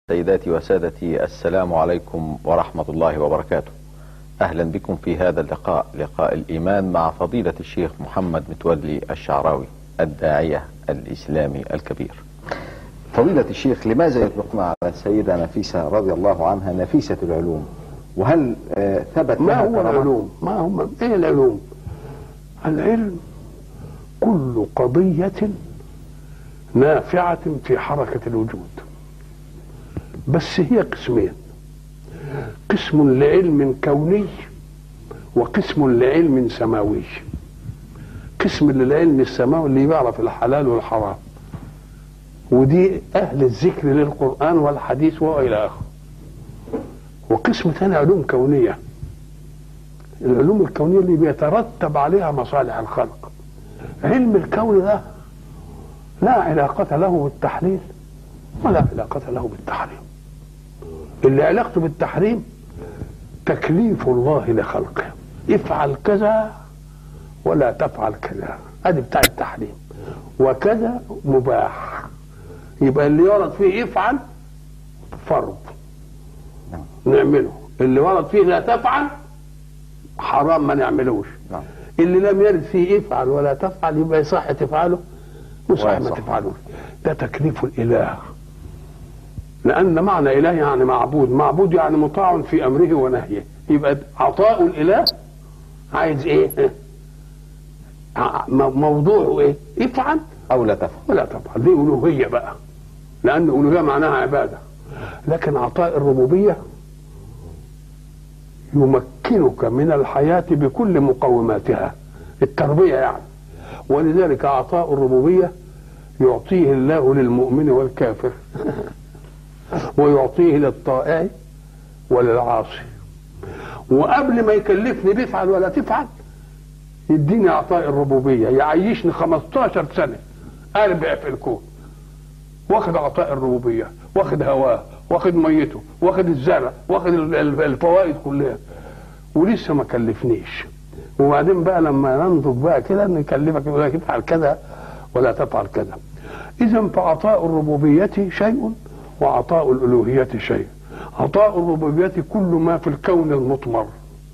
سيداتي وسادتي السلام عليكم ورحمة الله وبركاته أهلا بكم في هذا اللقاء لقاء الإيمان مع فضيلة الشيخ محمد متولي الشعراوي الداعية الإسلامي الكبير فضيلة الشيخ لماذا يطلقنا على السيدة نفيسة رضي الله عنها نفيسة العلوم وهل آه، ثبت ما لها هو كرامات؟ العلوم ما هم ايه العلوم العلم كل قضية نافعة في حركة الوجود بس هي قسمين قسم لعلم كوني وقسم لعلم سماوي قسم للعلم السماوي اللي بيعرف الحلال والحرام ودي أهل الذكر للقرآن والحديث وإلى آخره وقسم ثاني علوم كونية العلوم الكونية اللي بيترتب عليها مصالح الخلق علم الكون ده لا علاقة له بالتحليل ولا علاقة له بالتحريم اللي علاقته بالتحريم تكليف الله لخلقه افعل كذا ولا تفعل كذا ادي بتاع التحريم وكذا مباح يبقى اللي يورد فيه افعل فرض نعمله اللي ورد فيه لا تفعل حرام ما نعملوش نعم. اللي لم يرد فيه افعل ولا تفعل يبقى يصح تفعله وصح ما ويصح. تفعلوش ده تكليف الاله لان معنى اله يعني معبود معبود يعني مطاع في امره ونهيه يبقى عطاء الاله عايز ايه ع- م- موضوعه ايه افعل أو لا تفعل ولا تفعل دي ألوهية بقى لأن ألوهية معناها عبادة لكن عطاء الربوبية يمكنك من الحياة بكل مقوماتها التربية يعني ولذلك عطاء الربوبية يعطيه الله للمؤمن والكافر ويعطيه للطائع وللعاصي وقبل ما يكلفني بفعل ولا تفعل يديني عطاء الربوبيه يعيشني 15 سنه اربع في الكون واخد عطاء الربوبيه واخد هواه واخد ميته واخد الزرع واخد ال- ال- الفوائد كلها ولسه ما كلفنيش وبعدين بقى لما ننضج بقى كده نكلفك يقول لك افعل كذا ولا تفعل كذا اذا فعطاء الربوبيه شيء وعطاء الالوهيه شيء عطاء الربوبيه كل ما في الكون المطمر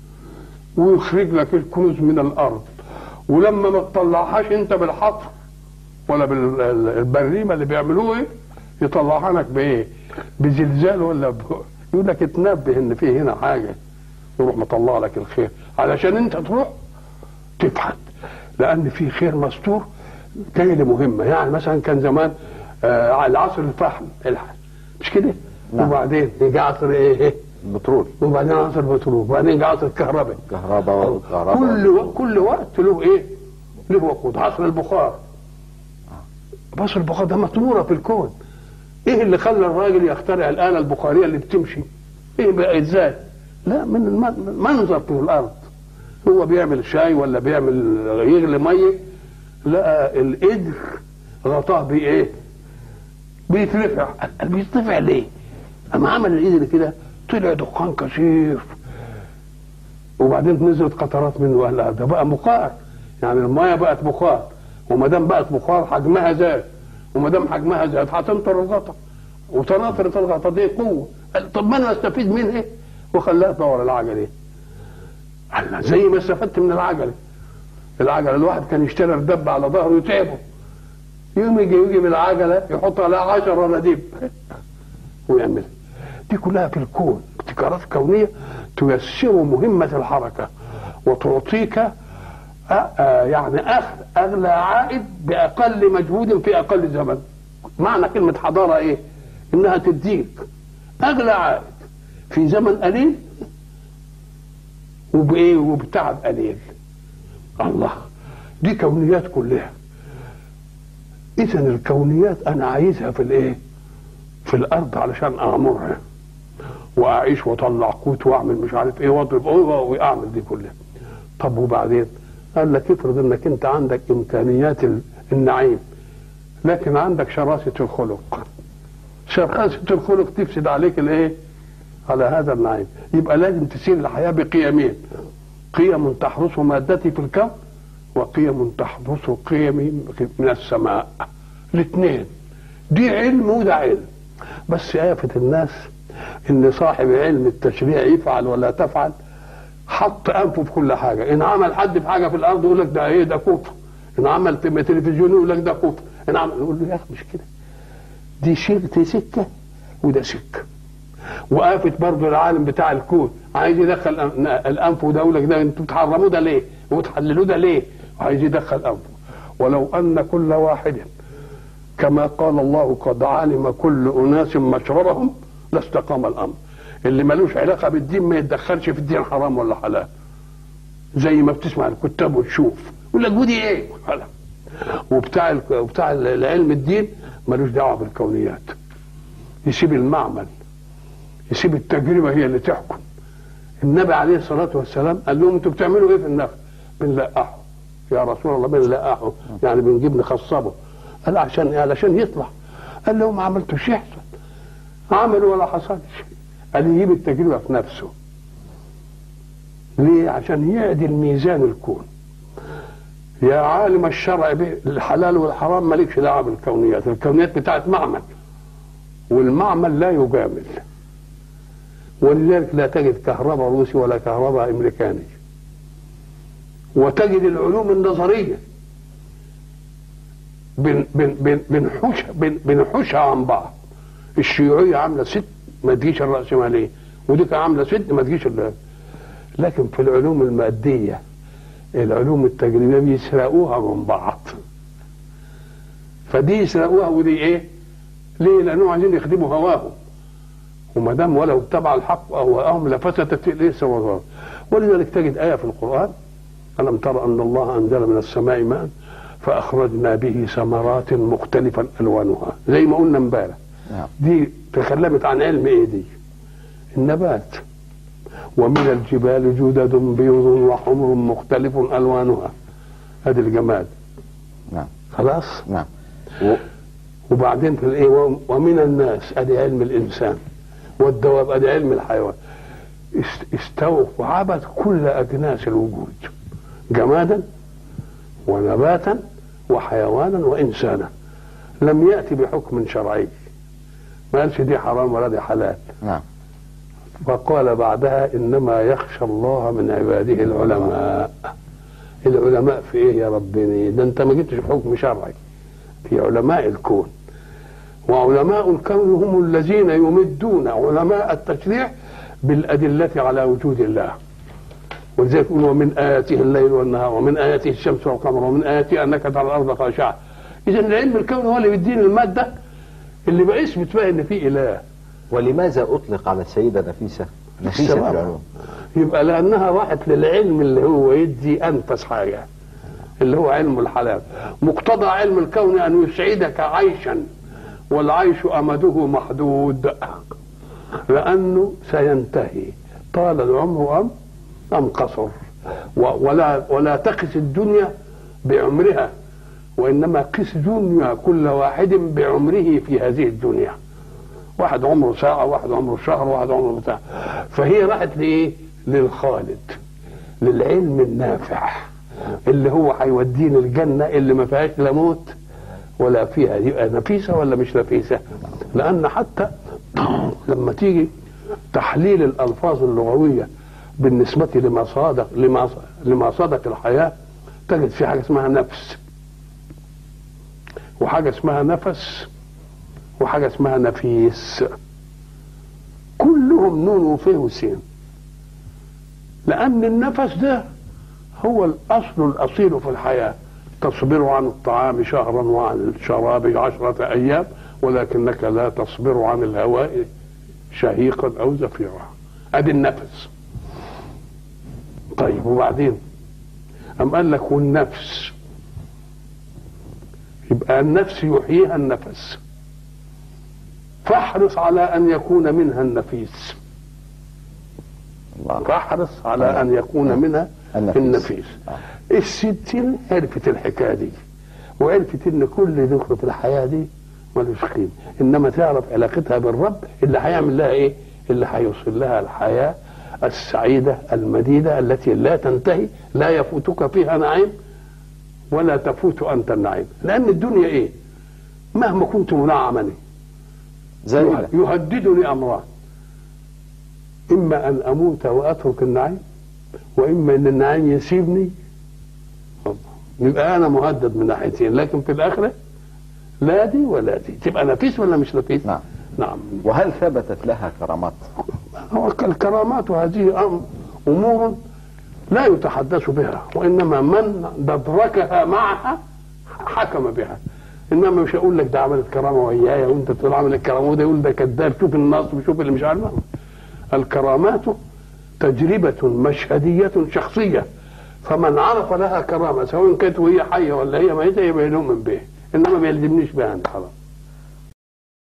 ويخرج لك الكنوز من الارض ولما ما تطلعهاش انت بالحفر ولا بالبريمه اللي بيعملوه ايه يطلعها لك بايه بزلزال ولا ب... يقول لك اتنبه ان في هنا حاجه يروح مطلع لك الخير علشان انت تروح تبحث لان في خير مستور جاي لمهمه يعني مثلا كان زمان آه على العصر الفحم الح- مش كده نعم. وبعدين يجي عصر ايه إيه؟ بترول وبعدين عصر بترول وبعدين يجي عصر كهرباء كهرباء وكهرباء كل و... كل وقت له ايه؟ له وقود عصر البخار عصر البخار ده مطموره في الكون ايه اللي خلى الراجل يخترع الاله البخاريه اللي بتمشي؟ ايه بقى ازاي؟ لا من الم- المنظر في الارض هو بيعمل شاي ولا بيعمل يغلي ميه لقى القدر غطاه بايه؟ بيترفع قال بيترفع ليه؟ اما عمل القدر كده طلع دخان كثيف وبعدين نزلت قطرات منه قال لا ده بقى بخار يعني المايه بقت بخار وما دام بقت بخار حجمها زاد وما دام حجمها زاد هتنطر الغطا وتناطرت الغطا دي قوه قال طب ما انا استفيد منها وخلاها تدور العجله قال لا زي ما استفدت من العجله العجله الواحد كان يشتري ردب على ظهره يتعبه يوم يجي يجي بالعجله يحط عليها 10 رديب ويعملها دي كلها في الكون ابتكارات كونيه تيسر مهمه الحركه وتعطيك آه، آه، يعني اخذ اغلى عائد باقل مجهود في اقل زمن معنى كلمه حضاره ايه انها تديك اغلى عائد في زمن قليل وبايه وبتعب قليل الله دي كونيات كلها اذا الكونيات انا عايزها في الايه في الارض علشان اعمرها واعيش واطلع قوت واعمل مش عارف ايه واضرب أوه واعمل دي كلها طب وبعدين قال لك افرض انك انت عندك امكانيات ال- النعيم لكن عندك شراسه الخلق شراسه الخلق تفسد عليك الايه على هذا النعيم يبقى لازم تسير الحياه بقيمين قيم تحرس مادتي في الكون وقيم تحدث قيم من السماء الاثنين دي علم وده علم بس آفة الناس إن صاحب علم التشريع يفعل ولا تفعل حط أنفه في كل حاجة إن عمل حد في حاجة في الأرض يقول لك ده إيه ده كفر إن عمل في تلفزيون يقول لك ده كفر إن عمل يقول له يا أخي مش كده دي شيء سكة وده سكة وقافت برضه العالم بتاع الكون عايز يدخل أن- الانف وده يقول لك ده انتوا بتحرموه ده ليه؟ وتحللوه ده ليه؟ وعايز يدخل انفه ولو ان كل واحد كما قال الله قد علم كل اناس مشربهم لاستقام الامر اللي ملوش علاقه بالدين ما يتدخلش في الدين حرام ولا حلال زي ما بتسمع الكتاب وتشوف يقول لك ودي ايه؟ حلال. وبتاع ال- وبتاع العلم الدين ملوش دعوه بالكونيات يسيب المعمل يسيب التجربه هي اللي تحكم النبي عليه الصلاه والسلام قال لهم انتوا بتعملوا ايه في النخل؟ بنلقحه يا رسول الله بنلقحه يعني بنجيب نخصبه قال عشان ايه؟ علشان يطلع قال لهم ما عملتوش يحصل عملوا ولا حصلش قال يجيب التجربه في نفسه ليه؟ عشان يعدل ميزان الكون يا عالم الشرع به الحلال والحرام مالكش دعوه بالكونيات، الكونيات بتاعت معمل والمعمل لا يجامل ولذلك لا تجد كهرباء روسي ولا كهرباء امريكاني وتجد العلوم النظريه بن بن بن بنحوش بن بنحوشها عن بعض الشيوعيه عامله ست ما تجيش الراسماليه ودي عامله ست ما تجيش ال- لكن في العلوم الماديه العلوم التجريبيه بيسرقوها من بعض فدي يسرقوها ودي ايه؟ ليه؟ لانهم عايزين يخدموا هواهم وما دام ولو اتبع الحق اهواءهم لفسدت الايه سوى ولذلك تجد ايه في القران الم تر ان الله انزل من السماء ماء فاخرجنا به ثمرات مختلفا الوانها زي ما قلنا امبارح نعم دي تكلمت عن علم ايه دي النبات ومن الجبال جدد بيض وحمر مختلف الوانها ادي الجماد نعم خلاص نعم و... وبعدين في الايه و- ومن الناس ادي علم الانسان والدواب ادي علم الحيوان است- استوعبت كل اجناس الوجود جمادا ونباتا وحيوانا وانسانا لم ياتي بحكم شرعي ما قالش دي حرام ولا دي حلال نعم وقال بعدها انما يخشى الله من عباده العلماء العلماء في ايه يا ربنا ده انت ما جبتش حكم شرعي في علماء الكون وعلماء الكون هم الذين يمدون علماء التشريع بالأدلة على وجود الله ولذلك يقول ومن آياته الليل والنهار ومن آياته الشمس والقمر ومن آياته أنك ترى الأرض خاشعة إذا العلم الكون هو اللي بيديني المادة اللي بيثبت فيها إن في إله ولماذا أطلق على السيدة نفيسة نفيسة في السبب. العلوم يبقى لأنها راحت للعلم اللي هو يدي أنفس حاجة اللي هو علم الحلال مقتضى علم الكون أن يسعدك عيشا والعيش أمده محدود لأنه سينتهي طال العمر أم أم قصر و- ولا ولا تقس الدنيا بعمرها وإنما قس دنيا كل واحد بعمره في هذه الدنيا واحد عمره ساعة واحد عمره شهر واحد عمره بتاع فهي راحت لإيه للخالد للعلم النافع اللي هو هيوديني الجنة اللي ما فيهاش لا موت ولا فيها يبقى نفيسة ولا مش نفيسة لأن حتى لما تيجي تحليل الألفاظ اللغوية بالنسبة لما صادق لما لما صادق الحياة تجد في حاجة اسمها نفس وحاجة اسمها نفس وحاجة اسمها نفيس كلهم نون وفيه وسين لأن النفس ده هو الأصل الأصيل في الحياة تصبر عن الطعام شهرا وعن الشراب عشرة أيام ولكنك لا تصبر عن الهواء شهيقا أو زفيرا أدي النفس طيب وبعدين أم قال لك والنفس يبقى النفس يحييها النفس فاحرص على أن يكون منها النفيس الله فاحرص على أن يكون منها النفيس. النفيس آه. الستين عرفت الحكايه دي وعرفت ان كل دخل في الحياه دي ملوش قيمه انما تعرف علاقتها بالرب اللي هيعمل لها ايه؟ اللي هيوصل لها الحياه السعيده المديده التي لا تنتهي لا يفوتك فيها نعيم ولا تفوت انت النعيم لان الدنيا ايه؟ مهما كنت منعما زائلة يهددني امران اما ان اموت واترك النعيم واما ان النعيم يسيبني يبقى انا مهدد من ناحيتين لكن في الاخره لا دي ولا دي تبقى نفيس ولا مش نفيس؟ نعم نعم وهل ثبتت لها كرامات هو الكرامات هذه أم- امور لا يتحدث بها وانما من ادركها معها حكم بها انما مش هقول لك ده عملت كرامه ويايا وانت تقول عملت كرامه وده يقول ده كذاب شوف النصب شوف اللي مش عارف الكرامات تجربه مشهديه شخصيه فمن عرف لها كرامه سواء كانت وهي حيه ولا هي ميته يبقى يؤمن به انما ما يلزمنيش بها انت خلاص